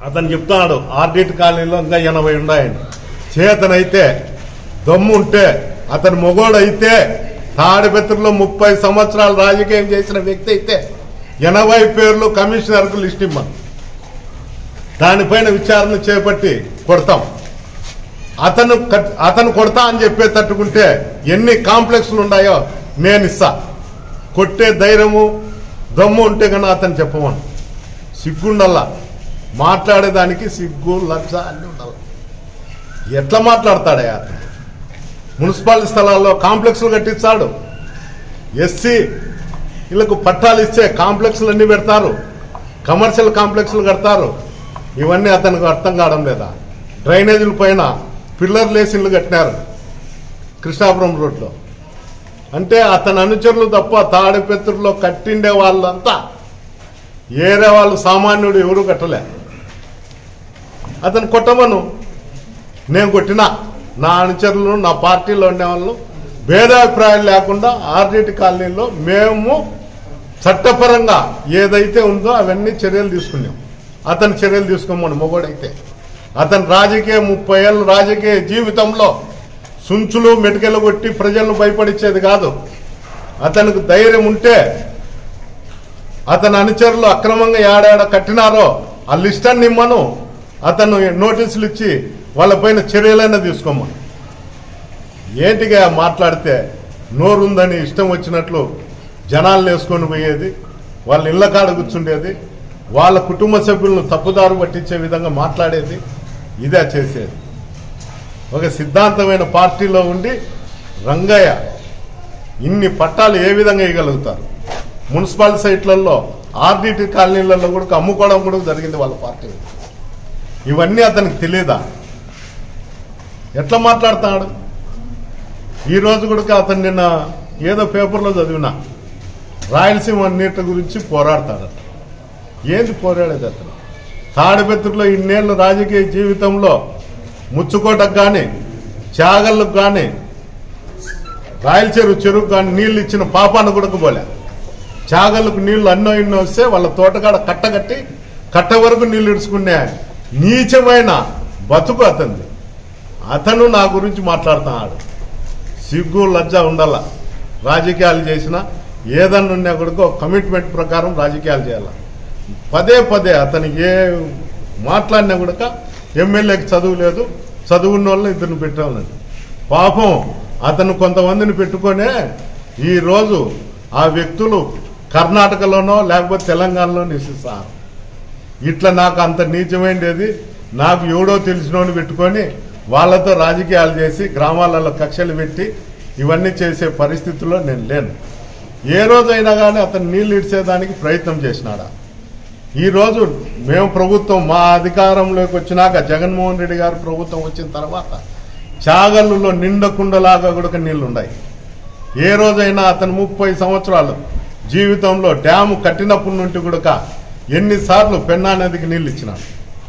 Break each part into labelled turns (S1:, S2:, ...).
S1: అతను చెప్తున్నాడు ఆర్డిట్ కాలనీలో ఇంకా ఎనభై ఉన్నాయని చేతనైతే దమ్ము ఉంటే అతను మొగోడైతే తాడిపత్రిలో ముప్పై సంవత్సరాలు రాజకీయం చేసిన వ్యక్తి అయితే ఎనభై పేర్లు కమిషనర్కు లిస్ట్ ఇమ్మను దానిపైన విచారణ చేపట్టి కొడతాం అతను కట్- అతను కొడతా అని చెప్పే తట్టుకుంటే ఎన్ని కాంప్లెక్స్లు ఉన్నాయో నేను ఇస్తా కొట్టే ధైర్యము దమ్ము ఉంటే కన్నా అతను చెప్పమను సిగ్గుండల్లా మాట్లాడేదానికి సిగ్గు లక్ష అన్ని ఉండాలి ఎట్లా మాట్లాడతాడే అతను మున్సిపాలిటీ స్థలాల్లో కాంప్లెక్స్లు కట్టించాడు ఎస్సీ వీళ్ళకు పట్టాలు ఇచ్చే కాంప్లెక్స్లు అన్ని పెడతారు కమర్షియల్ కాంప్లెక్స్లు కడతారు ఇవన్నీ అతనికి అర్థం కావడం లేదా డ్రైనేజీల పైన పిల్లర్ లేసి ఇల్లు కట్టినారు కృష్ణాపురం రోడ్లో అంటే అతని అనుచరులు తప్ప తాడిపెత్తుల్లో కట్టిండే వాళ్ళంతా ఏరే వాళ్ళు సామాన్యుడు ఎవరు కట్టలే అతను కొట్టమను నేను కొట్టినా నా అనుచరులు నా పార్టీలో ఉండే వాళ్ళు భేదాభిప్రాయాలు లేకుండా ఆర్డిటి కాలనీలో మేము చట్టపరంగా ఏదైతే ఉందో అవన్నీ చర్యలు తీసుకున్నాం అతను చర్యలు తీసుకోమని మొగోడైతే అతను రాజకీయ ముప్పై ఏళ్ళ రాజకీయ జీవితంలో సుంచులు మెటికెలు కొట్టి ప్రజలను భయపడిచ్చేది కాదు అతనికి ధైర్యం ఉంటే అతని అనుచరులు అక్రమంగా ఏడాడ కట్టినారో ఆ లిస్ట్ అన్ని ఇమ్మను అతను నోటీసులు ఇచ్చి వాళ్ళపైన చర్యలైనా తీసుకోమను ఏంటిగా మాట్లాడితే నోరుందని ఇష్టం వచ్చినట్లు జనాలను వేసుకొని పోయేది వాళ్ళ ఇళ్ళ కాడ కూర్చుండేది వాళ్ళ కుటుంబ సభ్యులను తప్పుదారు పట్టించే విధంగా మాట్లాడేది ఇదే చేసేది ఒక సిద్ధాంతమైన పార్టీలో ఉండి రంగయ్య ఇన్ని పట్టాలు ఏ విధంగా ఇవ్వగలుగుతారు మున్సిపల్ సైట్లలో ఆర్డిటి కాలనీలలో కూడా అమ్ముకోవడం కూడా జరిగింది వాళ్ళ పార్టీ ఇవన్నీ అతనికి తెలియదా ఎట్లా మాట్లాడుతున్నాడు ఈ రోజు కూడా అతను నిన్న ఏదో పేపర్లో చదివినా రాయలసీమ నీటి గురించి పోరాడతాడు ఏంది పోరాడేది అతను తాడిపెత్తుల్లో ఇన్నేళ్ళు రాజకీయ జీవితంలో ముచ్చుకోటకు కానీ చాగళ్ళకు కానీ రాయలచెరువు చెరువు కానీ నీళ్లు ఇచ్చిన పాపాన్ని కూడా పోలే చాగళ్ళకు నీళ్లు అన్నో ఇన్నో వస్తే వాళ్ళ తోటకాడ కట్టగట్టి కట్ట వరకు నీళ్లు ఇడుచుకునే నీచమైన బతుకు అతనిది అతను నా గురించి మాట్లాడుతున్నాడు సిగ్గు లజ్జ ఉండాల రాజకీయాలు చేసినా ఏదన్నా ఉన్నా కూడా ఒక కమిట్మెంట్ ప్రకారం రాజకీయాలు చేయాలి పదే పదే అతను ఏ మాట్లాడినా కూడా ఎమ్మెల్యేకి చదువు లేదు చదువున్న వాళ్ళని ఇతను పెట్టాలని పాపం అతను కొంతమందిని పెట్టుకొనే ఈరోజు ఆ వ్యక్తులు కర్ణాటకలోనో లేకపోతే తెలంగాణలో నివసిస్తారు ఇట్లా నాకు అంత నీచమైనది నాకు ఎవడో తెలిసినోని పెట్టుకొని వాళ్ళతో రాజకీయాలు చేసి గ్రామాలలో కక్షలు పెట్టి ఇవన్నీ చేసే పరిస్థితుల్లో నేను లేను ఏ రోజైనా కానీ అతను నీళ్ళు ఇడ్చేదానికి ప్రయత్నం చేసినాడా ఈ రోజు మేము ప్రభుత్వం మా అధికారంలోకి వచ్చినాక జగన్మోహన్ రెడ్డి గారు ప్రభుత్వం వచ్చిన తర్వాత చాగళ్ళులో నిండకుండలాగా కూడా నీళ్లు ఉన్నాయి ఏ రోజైనా అతను ముప్పై సంవత్సరాలు జీవితంలో డ్యాము కట్టినప్పటి నుండి కూడా ఎన్నిసార్లు పెన్నా నదికి నీళ్లు ఇచ్చినాడు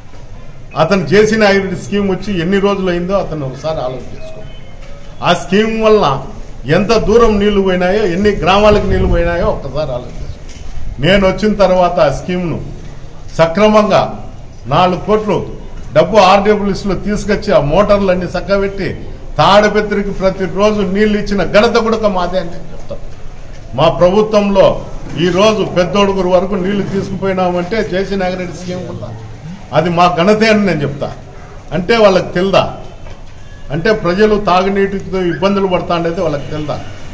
S1: అతను చేసిన ఐదు స్కీమ్ వచ్చి ఎన్ని రోజులు అయిందో అతను ఒకసారి ఆలోచన చేసుకో ఆ స్కీమ్ వలన ఎంత దూరం నీళ్లు పోయినాయో ఎన్ని గ్రామాలకు నీళ్లు పోయినాయో ఒక్కసారి ఆలోచన చేసుకో నేను వచ్చిన తర్వాత ఆ స్కీమ్ను సక్రమంగా నాలుగు కోట్లు డబ్బు ఆర్డబ్ల్యూఎస్లో తీసుకొచ్చి ఆ మోటార్లన్నీ చక్కబెట్టి తాడపెత్తికి ప్రతిరోజు నీళ్లు ఇచ్చిన ఘనత కూడా మాదే అని నేను చెప్తాను మా ప్రభుత్వంలో ఈ రోజు పెద్దోడుగురు వరకు నీళ్లు తీసుకుపోయినామంటే జేసీ నాగిరెడ్డి స్కీమ్ ఉందా అది మా ఘనతే అని నేను చెప్తా అంటే వాళ్ళకి తెలుదా అంటే ప్రజలు తాగునీటితో ఇబ్బందులు పడతాండైతే వాళ్ళకి తెలుదా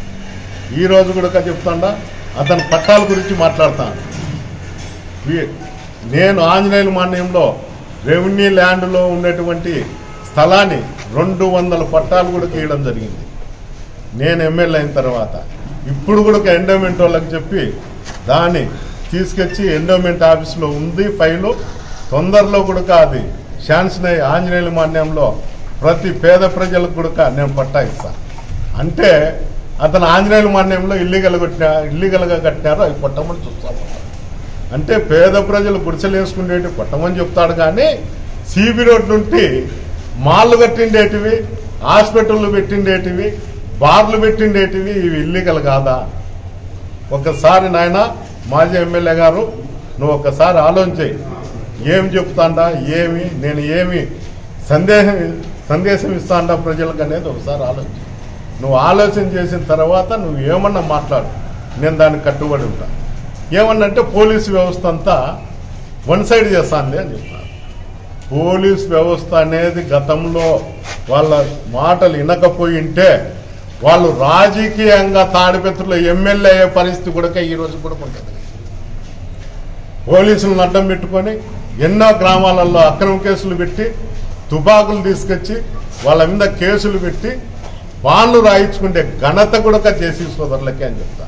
S1: ఈ రోజు కూడా చెప్తాండా అతని పట్టాల గురించి మాట్లాడతాను వీ- నేను ఆంజనేయుల మాన్యంలో రెవెన్యూ ల్యాండ్లో ఉన్నటువంటి స్థలాన్ని రెండు వందల పట్టాలు కూడా గీయడం జరిగింది నేను ఎమ్మెల్యే అయిన తర్వాత ఇప్పుడు కూడా ఒక ఎండోమెంట్ వాళ్ళకి చెప్పి దాన్ని తీసుకొచ్చి ఎండోమెంట్ ఆఫీస్లో ఉంది ఫైలు తొందరలో కూడా అది శాంక్షన్ అయ్యి ఆంజనేయుల మాన్యంలో ప్రతి పేద ప్రజలకు కూడా నేను పట్టా ఇస్తా అంటే అతను ఆంజనేయుల మాన్యంలో ఇల్లీగల్ కొట్టిన ఇల్లీగల్గా కట్టినారో అవి కొట్టమని చూస్తాము అంటే పేద ప్రజలు గుడిసెలు వేసుకునేటి కొట్టమని చెప్తాడు కానీ సిబి రోడ్ నుండి మాళ్ళు కట్టిండేటివి హాస్పిటళ్ళు పెట్టిండేటివి బార్లు పెట్టిండేటివి ఇవి ఇల్లీగల్ కాదా ఒకసారి నాయన మాజీ ఎమ్మెల్యే గారు నువ్వు ఒకసారి ఆలోచన చేయి ఏమి చెప్తాండా ఏమి నేను ఏమి సందేహం సందేశం ఇస్తాండా ప్రజలకు అనేది ఒకసారి ఆలోచన నువ్వు ఆలోచన చేసిన తర్వాత నువ్వు ఏమన్నా మాట్లాడు నేను దానికి కట్టుబడి ఉంటా ఏమన్నంటే పోలీసు వ్యవస్థ అంతా వన్ సైడ్ చేస్తానులే అని చెప్తాను పోలీస్ వ్యవస్థ అనేది గతంలో వాళ్ళ మాటలు వినకపోయి ఉంటే వాళ్ళు రాజకీయంగా తాడిపెత్తులో ఎమ్మెల్యే అయ్యే పరిస్థితి కూడా ఈ రోజు కూడా ఉంటుంది పోలీసులను అడ్డం పెట్టుకొని ఎన్నో గ్రామాలలో అక్రమ కేసులు పెట్టి తుపాకులు తీసుకొచ్చి వాళ్ళ మీద కేసులు పెట్టి బాండ్లు రాయించుకుంటే ఘనత కూడా చేసి సోదరులకే అని చెప్తా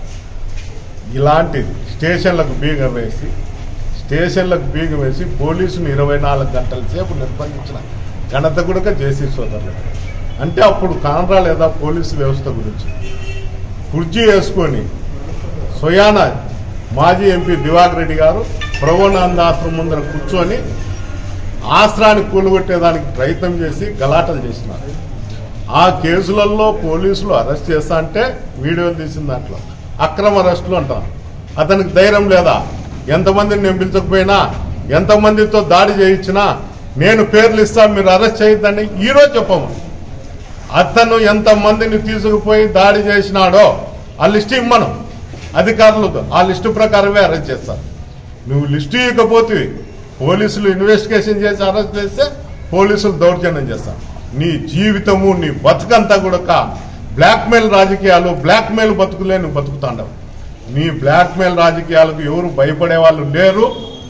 S1: ఇలాంటిది స్టేషన్లకు బీగం వేసి స్టేషన్లకు బీగం వేసి పోలీసులు ఇరవై నాలుగు గంటల సేపు నిర్బంధించిన ఘనత కూడా చేసి సోదరులకి అంటే అప్పుడు కానరా లేదా పోలీసు వ్యవస్థ గురించి కుర్చీ వేసుకొని సొయాన మాజీ ఎంపీ దివాకర్ రెడ్డి గారు ప్రవణానంద ఆశ్రమం ముందర కూర్చొని ఆశ్రాన్ని కూలగొట్టేదానికి ప్రయత్నం చేసి గలాటలు చేసినారు ఆ కేసులలో పోలీసులు అరెస్ట్ చేస్తా అంటే వీడియోలు తీసిన దాంట్లో అక్రమ అరెస్టులు అంటాం అతనికి ధైర్యం లేదా ఎంతమందిని నేను పిలిచకపోయినా ఎంతమందితో దాడి చేయించినా నేను పేర్లు ఇస్తా మీరు అరెస్ట్ చేయొద్దని ఈరోజు చెప్పము అతను ఎంతమందిని తీసుకుపోయి దాడి చేసినాడో ఆ లిస్ట్ ఇమ్మను అధికారులతో ఆ లిస్టు ప్రకారమే అరెస్ట్ చేస్తారు నువ్వు లిస్టు ఇవ్వకపోతే పోలీసులు ఇన్వెస్టిగేషన్ చేసి అరెస్ట్ చేస్తే పోలీసులు దౌర్జన్యం చేస్తారు నీ జీవితము నీ బతుకంతా కూడా బ్లాక్మెయిల్ రాజకీయాలు బ్లాక్మెయిల్ బతుకులే నువ్వు బతుకుతాండవు నీ బ్లాక్మెయిల్ రాజకీయాలకు ఎవరు భయపడే వాళ్ళు లేరు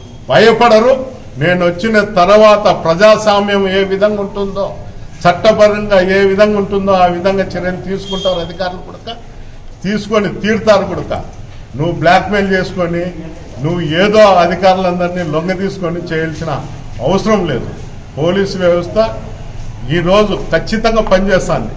S1: భయపడరు నేను వచ్చిన తర్వాత ప్రజాస్వామ్యం ఏ విధంగా ఉంటుందో చట్టపరంగా ఏ విధంగా ఉంటుందో ఆ విధంగా చర్యలు తీసుకుంటారు అధికారులు కూడా తీసుకొని తీరుతారు కూడా నువ్వు బ్లాక్మెయిల్ చేసుకొని నువ్వు ఏదో అధికారులందరినీ లొంగ తీసుకొని చేయాల్సిన అవసరం లేదు పోలీసు వ్యవస్థ ఈరోజు ఖచ్చితంగా పనిచేస్తుంది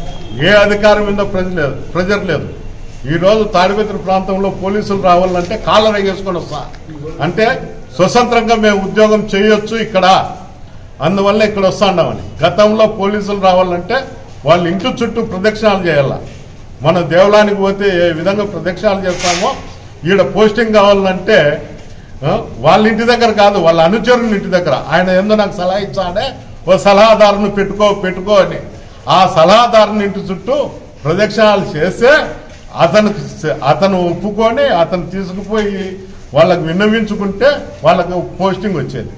S1: ఏ అధికారం మీద ప్రజ లేదు ప్రెజర్ లేదు ఈరోజు తాడిపత్రి ప్రాంతంలో పోలీసులు రావాలంటే కాళ్ళ వేసుకొని వస్తా అంటే స్వతంత్రంగా మేము ఉద్యోగం చేయొచ్చు ఇక్కడ అందువల్ల ఇక్కడ వస్తాండామని గతంలో పోలీసులు రావాలంటే వాళ్ళు ఇంటి చుట్టూ ప్రదక్షిణాలు చేయాల మన దేవలానికి పోతే ఏ విధంగా ప్రదక్షిణాలు చేస్తామో ఈడ పోస్టింగ్ కావాలంటే ఆ, వాళ్ళ ఇంటి దగ్గర కాదు వాళ్ళ అనుచరుని ఇంటి దగ్గర ఆయన ఏందో నాకు సలహా ఇచ్చాడే ఓ సలహాదారుని పెట్టుకో పెట్టుకో అని ఆ సలహాదారుని ఇంటి చుట్టూ ప్రదక్షిణాలు చేస్తే అతనికి అతను ఒప్పుకొని అతను తీసుకుపోయి వాళ్ళకు విన్నవించుకుంటే వాళ్ళకు పోస్టింగ్ వచ్చేది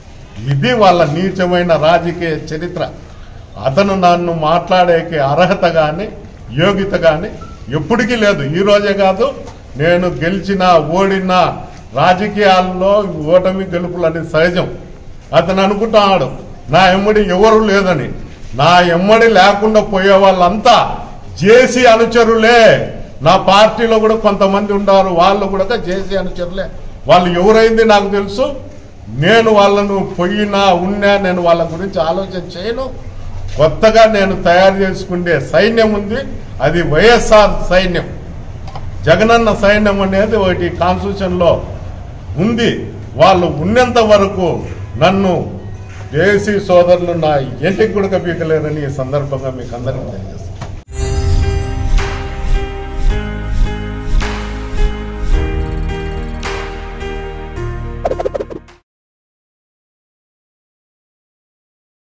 S1: ఇది వాళ్ళ నీచమైన రాజకీయ చరిత్ర అతను నన్ను మాట్లాడేకి అర్హత కానీ యోగ్యత కానీ ఎప్పటికీ లేదు ఈ రోజే కాదు నేను గెలిచిన ఓడిన రాజకీయాల్లో ఓటమి గెలుపులు అనేది సహజం అతను అనుకుంటున్నాడు నా ఎమ్మడి ఎవరు లేదని నా ఎమ్మడి లేకుండా పోయే వాళ్ళంతా జేసీ అనుచరులే నా పార్టీలో కూడా కొంతమంది ఉన్నారు వాళ్ళు కూడా జేసీ అనుచరులే వాళ్ళు ఎవరైంది నాకు తెలుసు నేను వాళ్ళను పోయినా ఉన్నా నేను వాళ్ళ గురించి ఆలోచన చేయను కొత్తగా నేను తయారు చేసుకునే సైన్యం ఉంది అది వైఎస్ఆర్ సైన్యం జగనన్న సైన్యం అనేది ఒకటి కాన్స్టిట్యూషన్ లో ఉంది వాళ్ళు ఉన్నంత వరకు నన్ను దేశీ సోదరులు నా ఇంటికి కూడా పీకలేరని ఈ సందర్భంగా మీకు అందరికీ తెలియజేస్తాను